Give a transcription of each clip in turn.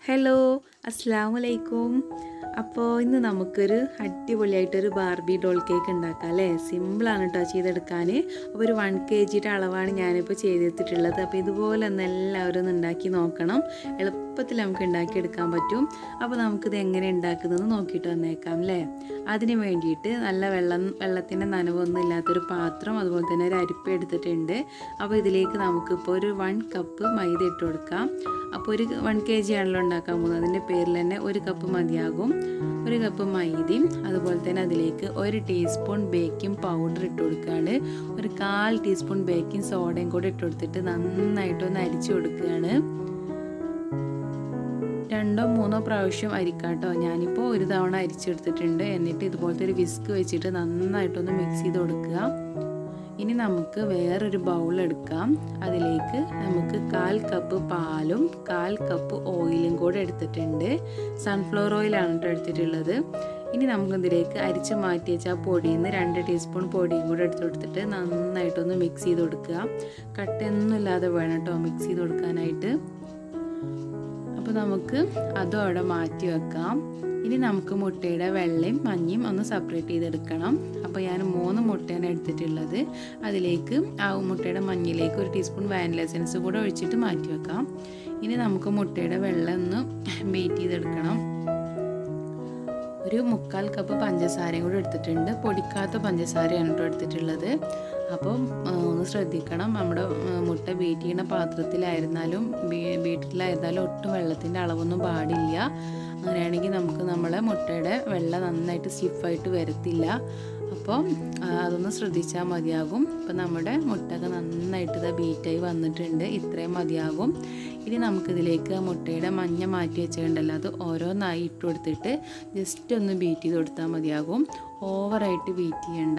hello അസ്സാം വലൈക്കും അപ്പോൾ ഇന്ന് നമുക്കൊരു അടിപൊളിയായിട്ടൊരു ബാർബി ഡോൾ കേക്ക് ഉണ്ടാക്കാം അല്ലേ സിമ്പിളാണ് കേട്ടോ ചെയ്തെടുക്കാൻ അപ്പോൾ ഒരു വൺ കെ ജിയുടെ അളവാണ് ഞാനിപ്പോൾ ചെയ്തെടുത്തിട്ടുള്ളത് അപ്പോൾ ഇതുപോലെ ഒന്ന് എല്ലാവരും ഒന്ന് ഉണ്ടാക്കി നോക്കണം എളുപ്പത്തിൽ നമുക്ക് ഉണ്ടാക്കിയെടുക്കാൻ പറ്റും അപ്പോൾ നമുക്കിത് എങ്ങനെ ഉണ്ടാക്കുന്നതെന്ന് നോക്കിയിട്ട് വന്നേക്കാം അല്ലേ അതിന് വേണ്ടിയിട്ട് നല്ല വെള്ളം വെള്ളത്തിൻ്റെ നനവൊന്നും ഇല്ലാത്തൊരു പാത്രം അതുപോലെ തന്നെ ഒരു അരിപ്പ എടുത്തിട്ടുണ്ട് അപ്പോൾ ഇതിലേക്ക് നമുക്കിപ്പോൾ ഒരു വൺ കപ്പ് മൈദ ഇട്ട് കൊടുക്കാം അപ്പോൾ ഒരു വൺ കെ ജി ആണല്ലോ ഉണ്ടാക്കാൻ പോകുന്നത് അതിൻ്റെ പേരിൽ തന്നെ ഒരു കപ്പ് മതിയാകും ഒരു കപ്പ് മൈദയും അതുപോലെ തന്നെ അതിലേക്ക് ഒരു ടീസ്പൂൺ ബേക്കിംഗ് പൗഡർ ഇട്ട് കൊടുക്കുകയാണ് ഒരു കാൽ ടീസ്പൂൺ ബേക്കിംഗ് സോഡയും കൂടെ ഇട്ട് കൊടുത്തിട്ട് നന്നായിട്ടൊന്ന് അരിച്ചു കൊടുക്കുകയാണ് രണ്ടോ മൂന്നോ പ്രാവശ്യം അരിക്കാട്ടോ ഞാനിപ്പോൾ ഒരു തവണ അരിച്ചെടുത്തിട്ടുണ്ട് എന്നിട്ട് ഇതുപോലത്തെ ഒരു വിസ്ക് വെച്ചിട്ട് നന്നായിട്ടൊന്ന് മിക്സ് ചെയ്ത് കൊടുക്കുക ഇനി നമുക്ക് വേറൊരു ബൗൾ എടുക്കാം അതിലേക്ക് നമുക്ക് കാൽ കപ്പ് പാലും കാൽ കപ്പ് ഓയിലും കൂടെ എടുത്തിട്ടുണ്ട് സൺഫ്ലവർ ഓയിലാണ് കേട്ടോ എടുത്തിട്ടുള്ളത് ഇനി നമുക്കിതിലേക്ക് അരിച്ച് മാറ്റി വെച്ച പൊടിയിൽ നിന്ന് രണ്ട് ടീസ്പൂൺ പൊടിയും കൂടെ എടുത്ത് കൊടുത്തിട്ട് നന്നായിട്ടൊന്ന് മിക്സ് ചെയ്ത് കൊടുക്കുക കട്ടയൊന്നും ഇല്ലാതെ വേണം കേട്ടോ മിക്സ് ചെയ്ത് കൊടുക്കാനായിട്ട് അപ്പോൾ നമുക്ക് അതും അവിടെ മാറ്റി വെക്കാം ഇനി നമുക്ക് മുട്ടയുടെ വെള്ളയും മഞ്ഞയും ഒന്ന് സെപ്പറേറ്റ് ചെയ്തെടുക്കണം അപ്പോൾ ഞാൻ മൂന്ന് മുട്ടയാണ് എടുത്തിട്ടുള്ളത് അതിലേക്ക് ആ മുട്ടയുടെ മഞ്ഞിലേക്ക് ഒരു ടീസ്പൂൺ വാനില എസൻസ് കൂടെ ഒഴിച്ചിട്ട് മാറ്റി വെക്കാം ഇനി നമുക്ക് മുട്ടയുടെ വെള്ളം ഒന്ന് ബീറ്റ് ചെയ്തെടുക്കണം ഒരു മുക്കാൽ കപ്പ് പഞ്ചസാരയും കൂടെ എടുത്തിട്ടുണ്ട് പൊടിക്കാത്ത പഞ്ചസാരയാണ് കേട്ടോ എടുത്തിട്ടുള്ളത് അപ്പം ഒന്ന് ശ്രദ്ധിക്കണം നമ്മുടെ മുട്ട ബീറ്റ് ചെയ്യുന്ന പാത്രത്തിലായിരുന്നാലും ബീറ്റിലായിരുന്നാലും ഒട്ടും വെള്ളത്തിൻ്റെ അളവൊന്നും പാടില്ല അങ്ങനെയാണെങ്കിൽ നമുക്ക് നമ്മളെ മുട്ടയുടെ വെള്ളം നന്നായിട്ട് സ്റ്റിഫായിട്ട് വരത്തില്ല അപ്പോൾ അതൊന്ന് ശ്രദ്ധിച്ചാൽ മതിയാകും അപ്പോൾ നമ്മുടെ മുട്ടയൊക്കെ നന്നായിട്ട് ഇത് ബീറ്റായി വന്നിട്ടുണ്ട് ഇത്രയും മതിയാകും ഇനി നമുക്കിതിലേക്ക് മുട്ടയുടെ മഞ്ഞ മാറ്റി വെച്ചിട്ടുണ്ടല്ലോ അത് ഓരോന്നായി ഇട്ട് കൊടുത്തിട്ട് ജസ്റ്റ് ഒന്ന് ബീറ്റ് ചെയ്ത് കൊടുത്താൽ മതിയാകും ഓവറായിട്ട് ബീറ്റ് ചെയ്യണ്ട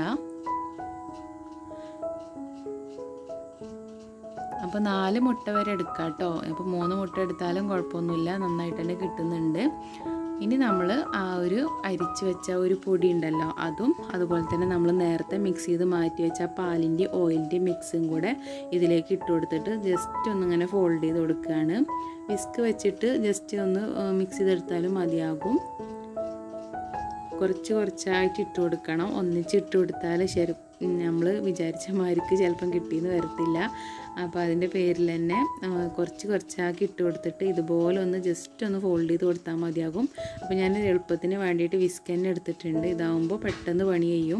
അപ്പോൾ നാല് മുട്ട വരെ എടുക്കാം കേട്ടോ അപ്പോൾ മൂന്ന് മുട്ട എടുത്താലും കുഴപ്പമൊന്നുമില്ല നന്നായിട്ട് തന്നെ കിട്ടുന്നുണ്ട് ഇനി നമ്മൾ ആ ഒരു അരിച്ച് വെച്ച ഒരു പൊടി ഉണ്ടല്ലോ അതും അതുപോലെ തന്നെ നമ്മൾ നേരത്തെ മിക്സ് ചെയ്ത് മാറ്റി വെച്ച പാലിൻ്റെ ഓയിലിൻ്റെ മിക്സും കൂടെ ഇതിലേക്ക് ഇട്ട് കൊടുത്തിട്ട് ജസ്റ്റ് ഒന്നിങ്ങനെ ഫോൾഡ് ചെയ്ത് കൊടുക്കുകയാണ് വിസ്ക് വെച്ചിട്ട് ജസ്റ്റ് ഒന്ന് മിക്സ് ചെയ്തെടുത്താലും മതിയാകും കുറച്ച് കുറച്ചായിട്ട് ഇട്ട് കൊടുക്കണം ഒന്നിച്ച് ഇട്ട് കൊടുത്താൽ ശരി നമ്മൾ വിചാരിച്ച മാതിരിക്ക് ചിലപ്പം കിട്ടിയെന്ന് വരത്തില്ല അപ്പോൾ അതിൻ്റെ പേരിൽ തന്നെ കുറച്ച് കുറച്ചാക്കി ഇട്ട് കൊടുത്തിട്ട് ഇതുപോലെ ഒന്ന് ജസ്റ്റ് ഒന്ന് ഫോൾഡ് ചെയ്ത് കൊടുത്താൽ മതിയാകും അപ്പോൾ ഞാൻ എളുപ്പത്തിന് വേണ്ടിയിട്ട് വിസ്ക് തന്നെ എടുത്തിട്ടുണ്ട് ഇതാവുമ്പോൾ പെട്ടെന്ന് പണി ചെയ്യും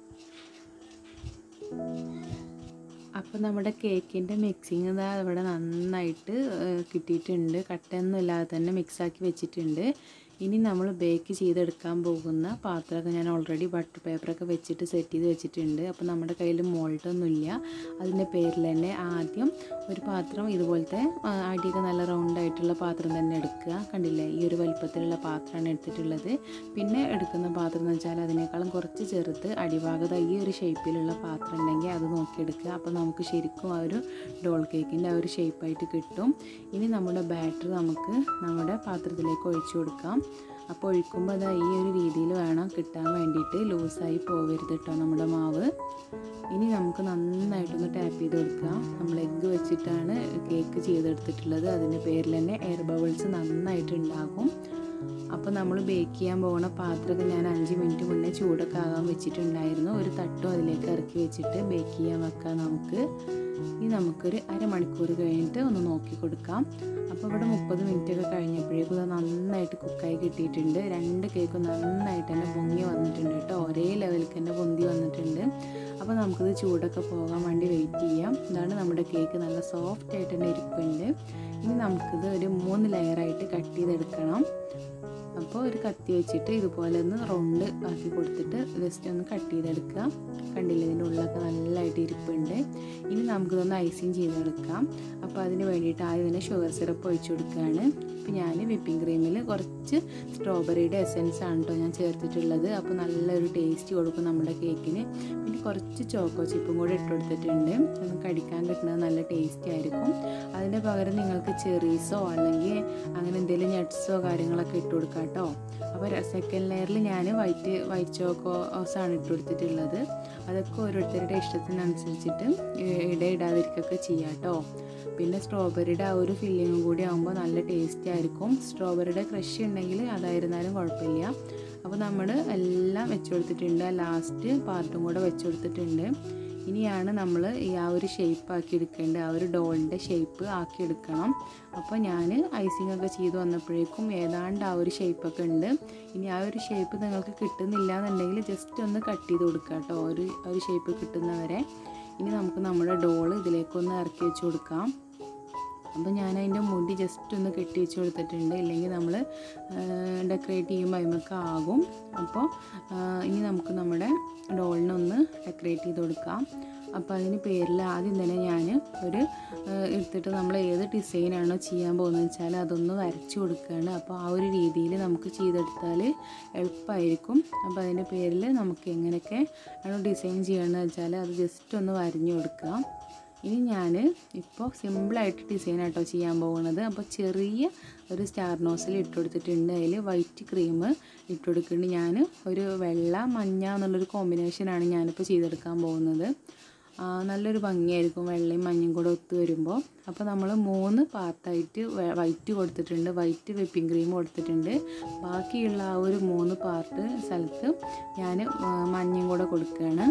അപ്പോൾ നമ്മുടെ കേക്കിൻ്റെ മിക്സിങ് ഇതാ ഇവിടെ നന്നായിട്ട് കിട്ടിയിട്ടുണ്ട് കട്ടയൊന്നും ഇല്ലാതെ തന്നെ മിക്സാക്കി വെച്ചിട്ടുണ്ട് ഇനി നമ്മൾ ബേക്ക് ചെയ്തെടുക്കാൻ പോകുന്ന പാത്രമൊക്കെ ഞാൻ ഓൾറെഡി ബട്ടർ പേപ്പറൊക്കെ വെച്ചിട്ട് സെറ്റ് ചെയ്ത് വെച്ചിട്ടുണ്ട് അപ്പോൾ നമ്മുടെ കയ്യിൽ മോൾട്ടൊന്നുമില്ല അതിൻ്റെ പേരിൽ തന്നെ ആദ്യം ഒരു പാത്രം ഇതുപോലത്തെ അടിയൊക്കെ നല്ല റൗണ്ട് ആയിട്ടുള്ള പാത്രം തന്നെ എടുക്കുക കണ്ടില്ലേ ഈ ഒരു വലിപ്പത്തിലുള്ള പാത്രമാണ് എടുത്തിട്ടുള്ളത് പിന്നെ എടുക്കുന്ന പാത്രം എന്ന് വെച്ചാൽ അതിനേക്കാളും കുറച്ച് ചെറുത്ത് അടിഭാഗത്ത് ഈ ഒരു ഷേപ്പിലുള്ള പാത്രം ഉണ്ടെങ്കിൽ അത് നോക്കിയെടുക്കുക അപ്പോൾ നമുക്ക് ശരിക്കും ആ ഒരു ഡോൾ കേക്കിൻ്റെ ആ ഒരു ഷേപ്പായിട്ട് കിട്ടും ഇനി നമ്മുടെ ബാറ്റർ നമുക്ക് നമ്മുടെ പാത്രത്തിലേക്ക് ഒഴിച്ചു കൊടുക്കാം അപ്പോൾ ഒഴിക്കുമ്പോൾ അത് ഈ ഒരു രീതിയിൽ വേണം കിട്ടാൻ വേണ്ടിയിട്ട് ലൂസായി പോകരുത് കേട്ടോ നമ്മുടെ മാവ് ഇനി നമുക്ക് നന്നായിട്ടൊന്ന് ടാപ്പ് ചെയ്ത് കൊടുക്കുക നമ്മൾ എഗ്ഗ് വെച്ചിട്ടാണ് കേക്ക് ചെയ്തെടുത്തിട്ടുള്ളത് അതിൻ്റെ പേരിൽ തന്നെ എയർ ബബിൾസ് നന്നായിട്ട് ഉണ്ടാകും അപ്പോൾ നമ്മൾ ബേക്ക് ചെയ്യാൻ പോകുന്ന പാത്രമൊക്കെ ഞാൻ അഞ്ച് മിനിറ്റ് മുന്നേ ചൂടൊക്കെ ആകാൻ വെച്ചിട്ടുണ്ടായിരുന്നു ഒരു തട്ടും അതിലേക്ക് ഇറക്കി വെച്ചിട്ട് ബേക്ക് ചെയ്യാൻ വെക്കാം നമുക്ക് ഇനി നമുക്കൊരു അരമണിക്കൂർ കഴിഞ്ഞിട്ട് ഒന്ന് നോക്കി കൊടുക്കാം അപ്പോൾ ഇവിടെ മുപ്പത് മിനിറ്റ് ഒക്കെ കഴിഞ്ഞപ്പോഴേക്കും ഇത് നന്നായിട്ട് കുക്കായി കിട്ടിയിട്ടുണ്ട് രണ്ട് കേക്കും നന്നായിട്ട് തന്നെ പൊങ്ങി വന്നിട്ടുണ്ട് കേട്ടോ ഒരേ ലെവലിൽ തന്നെ പൊന്തി വന്നിട്ടുണ്ട് അപ്പോൾ നമുക്കിത് ചൂടൊക്കെ പോകാൻ വേണ്ടി വെയിറ്റ് ചെയ്യാം ഇതാണ് നമ്മുടെ കേക്ക് നല്ല സോഫ്റ്റ് ആയിട്ട് തന്നെ ഇരിപ്പുണ്ട് ഇനി നമുക്കിത് ഒരു മൂന്ന് ലെയറായിട്ട് കട്ട് ചെയ്തെടുക്കണം അപ്പോൾ ഒരു കത്തി വെച്ചിട്ട് ഇതുപോലെ ഒന്ന് റൗണ്ട് ആക്കി കൊടുത്തിട്ട് ജസ്റ്റ് ഒന്ന് കട്ട് ചെയ്തെടുക്കുക കണ്ടില്ലേ ഇതിൻ്റെ ഉള്ളൊക്കെ നല്ലതായിട്ട് ഇരിപ്പുണ്ട് ഇനി നമുക്കിതൊന്ന് ഐസിങ് ചെയ്തെടുക്കാം അപ്പോൾ അതിന് വേണ്ടിയിട്ട് ആദ്യം തന്നെ ഷുഗർ സിറപ്പ് ഒഴിച്ചു കൊടുക്കുകയാണ് അപ്പോൾ ഞാൻ വിപ്പിംഗ് ക്രീമിൽ കുറച്ച് സ്ട്രോബെറിയുടെ എസെൻസ് ആണ് കേട്ടോ ഞാൻ ചേർത്തിട്ടുള്ളത് അപ്പോൾ നല്ലൊരു ടേസ്റ്റ് കൊടുക്കും നമ്മുടെ കേക്കിന് പിന്നെ കുറച്ച് ചോക്കോ ചിപ്പും കൂടെ ഇട്ട് കൊടുത്തിട്ടുണ്ട് ഒന്ന് കടിക്കാൻ കിട്ടുന്നത് നല്ല ടേസ്റ്റി ആയിരിക്കും അതിൻ്റെ പകരം നിങ്ങൾക്ക് ചെറീസോ അല്ലെങ്കിൽ അങ്ങനെ എന്തെങ്കിലും നട്ട്സോ കാര്യങ്ങളൊക്കെ ഇട്ട് കൊടുക്കാം കേട്ടോ അപ്പോൾ സെക്കൻഡ് ലെയറിൽ ഞാൻ വൈറ്റ് വൈറ്റ് ചോക്കോസാണ് ഇട്ട് കൊടുത്തിട്ടുള്ളത് അതൊക്കെ ഓരോരുത്തരുടെ ഇഷ്ടത്തിനനുസരിച്ചിട്ട് ഇട ഇടാതിരിക്കുകയൊക്കെ ചെയ്യാം കേട്ടോ പിന്നെ സ്ട്രോബെറിയുടെ ആ ഒരു ഫില്ലിങ്ങും കൂടി ആകുമ്പോൾ നല്ല ടേസ്റ്റി ആയിരിക്കും സ്ട്രോബെറിയുടെ ക്രഷ് ഉണ്ടെങ്കിൽ അതായിരുന്നാലും കുഴപ്പമില്ല അപ്പോൾ നമ്മൾ എല്ലാം വെച്ച് കൊടുത്തിട്ടുണ്ട് ലാസ്റ്റ് പാർട്ടും കൂടെ വെച്ച് കൊടുത്തിട്ടുണ്ട് ഇനിയാണ് നമ്മൾ ഈ ആ ഒരു ഷേപ്പ് ആക്കി എടുക്കേണ്ടത് ആ ഒരു ഡോളിൻ്റെ ഷേപ്പ് ആക്കി എടുക്കണം അപ്പോൾ ഞാൻ ഐസിംഗ് ഒക്കെ ചെയ്ത് വന്നപ്പോഴേക്കും ഏതാണ്ട് ആ ഒരു ഷേപ്പൊക്കെ ഉണ്ട് ഇനി ആ ഒരു ഷേപ്പ് നിങ്ങൾക്ക് കിട്ടുന്നില്ല എന്നുണ്ടെങ്കിൽ ജസ്റ്റ് ഒന്ന് കട്ട് ചെയ്ത് കൊടുക്കുക കേട്ടോ ഒരു ഒരു ഷേപ്പ് കിട്ടുന്നവരെ ഇനി നമുക്ക് നമ്മുടെ ഡോള് ഇതിലേക്കൊന്ന് ഇറക്കി വെച്ച് കൊടുക്കാം അപ്പോൾ ഞാൻ അതിൻ്റെ മുടി ജസ്റ്റ് ഒന്ന് കെട്ടി വെച്ച് കൊടുത്തിട്ടുണ്ട് ഇല്ലെങ്കിൽ നമ്മൾ ഡെക്കറേറ്റ് ചെയ്യുമ്പോൾ അതിമൊക്കെ ആകും അപ്പോൾ ഇനി നമുക്ക് നമ്മുടെ ഡോളിനൊന്ന് ഡെക്കറേറ്റ് ചെയ്ത് കൊടുക്കാം അപ്പോൾ അതിന് പേരിൽ ആദ്യം തന്നെ ഞാൻ ഒരു എടുത്തിട്ട് നമ്മൾ ഏത് ഡിസൈനാണോ ചെയ്യാൻ പോകുന്നത് വെച്ചാൽ അതൊന്ന് വരച്ചു കൊടുക്കുകയാണ് അപ്പോൾ ആ ഒരു രീതിയിൽ നമുക്ക് ചെയ്തെടുത്താൽ എളുപ്പമായിരിക്കും അപ്പോൾ അതിൻ്റെ പേരിൽ നമുക്ക് എങ്ങനെയൊക്കെ ആണ് ഡിസൈൻ ചെയ്യണമെന്ന് വെച്ചാൽ അത് ജസ്റ്റ് ഒന്ന് വരഞ്ഞു കൊടുക്കുക ഇനി ഞാൻ ഇപ്പോൾ സിമ്പിളായിട്ട് ഡിസൈൻ ആട്ടോ ചെയ്യാൻ പോകുന്നത് അപ്പോൾ ചെറിയ ഒരു സ്റ്റാർ നോസിൽ ഇട്ട് കൊടുത്തിട്ടുണ്ട് അതിൽ വൈറ്റ് ക്രീം ഇട്ട് കൊടുക്കുന്നുണ്ട് ഞാൻ ഒരു വെള്ള മഞ്ഞ എന്നുള്ളൊരു കോമ്പിനേഷനാണ് ഞാനിപ്പോൾ ചെയ്തെടുക്കാൻ പോകുന്നത് നല്ലൊരു ഭംഗിയായിരിക്കും വെള്ളയും മഞ്ഞയും കൂടെ ഒത്തു വരുമ്പോൾ അപ്പോൾ നമ്മൾ മൂന്ന് പാർട്ടായിട്ട് വൈറ്റ് കൊടുത്തിട്ടുണ്ട് വൈറ്റ് വിപ്പിംഗ് ക്രീം കൊടുത്തിട്ടുണ്ട് ബാക്കിയുള്ള ആ ഒരു മൂന്ന് പാർട്ട് സ്ഥലത്ത് ഞാൻ മഞ്ഞയും കൂടെ കൊടുക്കുകയാണ്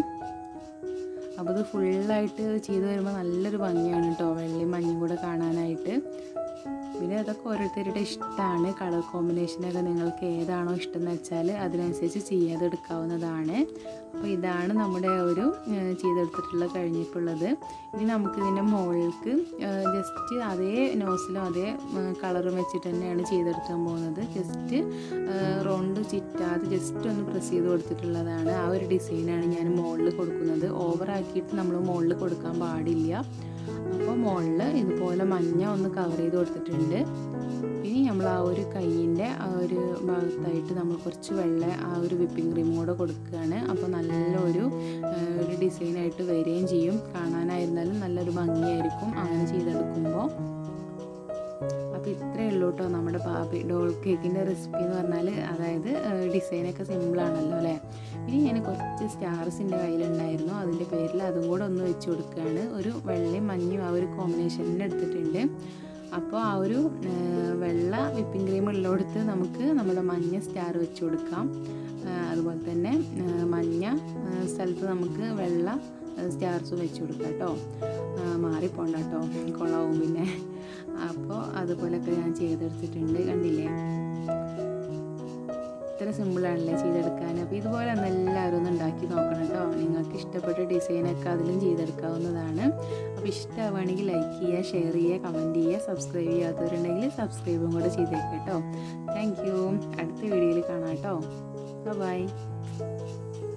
അപ്പോൾ ഇത് ഫുള്ളായിട്ട് ചെയ്ത് വരുമ്പോൾ നല്ലൊരു ഭംഗിയാണ് കേട്ടോ വെള്ളയും മഞ്ഞയും കൂടെ കാണാനായിട്ട് പിന്നെ അതൊക്കെ ഓരോരുത്തരുടെ ഇഷ്ടമാണ് കളർ കോമ്പിനേഷനൊക്കെ നിങ്ങൾക്ക് ഏതാണോ ഇഷ്ടം എന്ന് വെച്ചാൽ അതിനനുസരിച്ച് ചെയ്യാതെടുക്കാവുന്നതാണ് അപ്പോൾ ഇതാണ് നമ്മുടെ ഒരു ചെയ്തെടുത്തിട്ടുള്ള കഴിഞ്ഞിട്ടുള്ളത് ഇനി നമുക്കിതിൻ്റെ മുകളിലേക്ക് ജസ്റ്റ് അതേ നോസിലും അതേ കളറും വെച്ചിട്ട് തന്നെയാണ് ചെയ്തെടുക്കാൻ പോകുന്നത് ജസ്റ്റ് റൗണ്ട് ചിറ്റാതെ ജസ്റ്റ് ഒന്ന് പ്രസ് ചെയ്ത് കൊടുത്തിട്ടുള്ളതാണ് ആ ഒരു ഡിസൈനാണ് ഞാൻ മുകളിൽ കൊടുക്കുന്നത് ഓവറാക്കിയിട്ട് നമ്മൾ മുകളിൽ കൊടുക്കാൻ പാടില്ല അപ്പോൾ മുകളിൽ ഇതുപോലെ മഞ്ഞ ഒന്ന് കവർ ചെയ്ത് കൊടുത്തിട്ടുണ്ട് ഇനി നമ്മൾ ആ ഒരു കൈയിൻ്റെ ആ ഒരു ഭാഗത്തായിട്ട് നമ്മൾ കുറച്ച് വെള്ള ആ ഒരു വിപ്പിംഗ് ക്രീം കൂടെ കൊടുക്കുകയാണ് അപ്പോൾ നല്ലൊരു ഒരു ഡിസൈനായിട്ട് വരികയും ചെയ്യും കാണാനായിരുന്നാലും നല്ലൊരു ഭംഗിയായിരിക്കും അങ്ങനെ ചെയ്തെടുക്കുമ്പോൾ അപ്പോൾ ഇത്രയേ ഉള്ളൂ കേട്ടോ നമ്മുടെ ബാബി ഡോൾ കേക്കിൻ്റെ റെസിപ്പി എന്ന് പറഞ്ഞാൽ അതായത് ഡിസൈനൊക്കെ സിമ്പിളാണല്ലോ അല്ലേ ഇനി ഞാൻ കുറച്ച് സ്റ്റാർസിൻ്റെ കയ്യിലുണ്ടായിരുന്നു അതിൻ്റെ പേരിൽ അതും കൂടെ ഒന്ന് വെച്ച് കൊടുക്കുകയാണ് ഒരു വെള്ളയും മഞ്ഞയും ആ ഒരു കോമ്പിനേഷനിൽ എടുത്തിട്ടുണ്ട് അപ്പോൾ ആ ഒരു വെള്ള വിപ്പിംഗ് ക്രീം ഉള്ളിടത്ത് നമുക്ക് നമ്മുടെ മഞ്ഞ സ്റ്റാർ വെച്ച് കൊടുക്കാം അതുപോലെ തന്നെ മഞ്ഞ സ്ഥലത്ത് നമുക്ക് വെള്ള സ്റ്റാർസ് വെച്ച് കൊടുക്കാം കേട്ടോ മാറിപ്പോണ്ട കേട്ടോ കൊള്ളാവും പിന്നെ അപ്പോൾ അതുപോലൊക്കെ ഞാൻ ചെയ്തെടുത്തിട്ടുണ്ട് കണ്ടില്ലേ ഇത്ര സിമ്പിളാണല്ലേ ചെയ്തെടുക്കാൻ അപ്പോൾ ഇതുപോലെ ഒന്ന് എല്ലാവരും ഒന്ന് ഉണ്ടാക്കി നോക്കണം കേട്ടോ നിങ്ങൾക്ക് ഇഷ്ടപ്പെട്ട ഡിസൈനൊക്കെ അതിലും ചെയ്തെടുക്കാവുന്നതാണ് അപ്പോൾ ഇഷ്ടമാവുകയാണെങ്കിൽ ലൈക്ക് ചെയ്യുക ഷെയർ ചെയ്യുക കമൻറ്റ് ചെയ്യുക സബ്സ്ക്രൈബ് ചെയ്യാത്തവരുണ്ടെങ്കിൽ സബ്സ്ക്രൈബും കൂടെ ചെയ്തേക്കാം കേട്ടോ താങ്ക് യു അടുത്ത വീഡിയോയിൽ കാണാം കേട്ടോ ബൈ